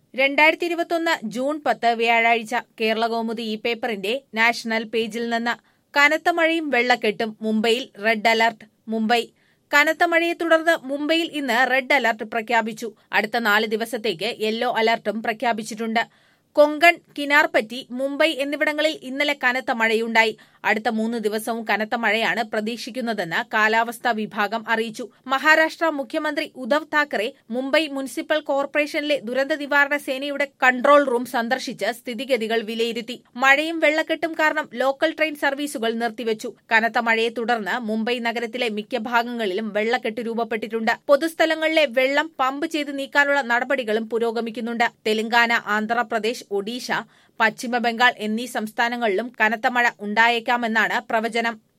രണ്ടായിരത്തി ഇരുപത്തൊന്ന് ജൂൺ പത്ത് വ്യാഴാഴ്ച കേരളകൗമുദി ഈ പേപ്പറിന്റെ നാഷണൽ പേജിൽ നിന്ന് കനത്ത മഴയും വെള്ളക്കെട്ടും മുംബൈയിൽ റെഡ് അലർട്ട് മുംബൈ കനത്ത മഴയെ തുടർന്ന് മുംബൈയിൽ ഇന്ന് റെഡ് അലർട്ട് പ്രഖ്യാപിച്ചു അടുത്ത നാല് ദിവസത്തേക്ക് യെല്ലോ അലർട്ടും പ്രഖ്യാപിച്ചിട്ടുണ്ട് കൊങ്കൺ കിനാർപറ്റി മുംബൈ എന്നിവിടങ്ങളിൽ ഇന്നലെ കനത്ത മഴയുണ്ടായി അടുത്ത മൂന്ന് ദിവസവും കനത്ത മഴയാണ് പ്രതീക്ഷിക്കുന്നതെന്ന് കാലാവസ്ഥാ വിഭാഗം അറിയിച്ചു മഹാരാഷ്ട്ര മുഖ്യമന്ത്രി ഉദ്ധവ് താക്കറെ മുംബൈ മുനിസിപ്പൽ കോർപ്പറേഷനിലെ ദുരന്ത നിവാരണ സേനയുടെ കൺട്രോൾ റൂം സന്ദർശിച്ച് സ്ഥിതിഗതികൾ വിലയിരുത്തി മഴയും വെള്ളക്കെട്ടും കാരണം ലോക്കൽ ട്രെയിൻ സർവീസുകൾ നിർത്തിവച്ചു കനത്ത മഴയെ തുടർന്ന് മുംബൈ നഗരത്തിലെ മിക്ക ഭാഗങ്ങളിലും വെള്ളക്കെട്ട് രൂപപ്പെട്ടിട്ടുണ്ട് പൊതുസ്ഥലങ്ങളിലെ വെള്ളം പമ്പ് ചെയ്ത് നീക്കാനുള്ള നടപടികളും പുരോഗമിക്കുന്നുണ്ട് തെലങ്കാന ആന്ധ്രാപ്രദേശ് ഒഡീഷ പശ്ചിമ ബംഗാൾ എന്നീ സംസ്ഥാനങ്ങളിലും കനത്ത മഴ ഉണ്ടായേക്കാമെന്നാണ് പ്രവചനം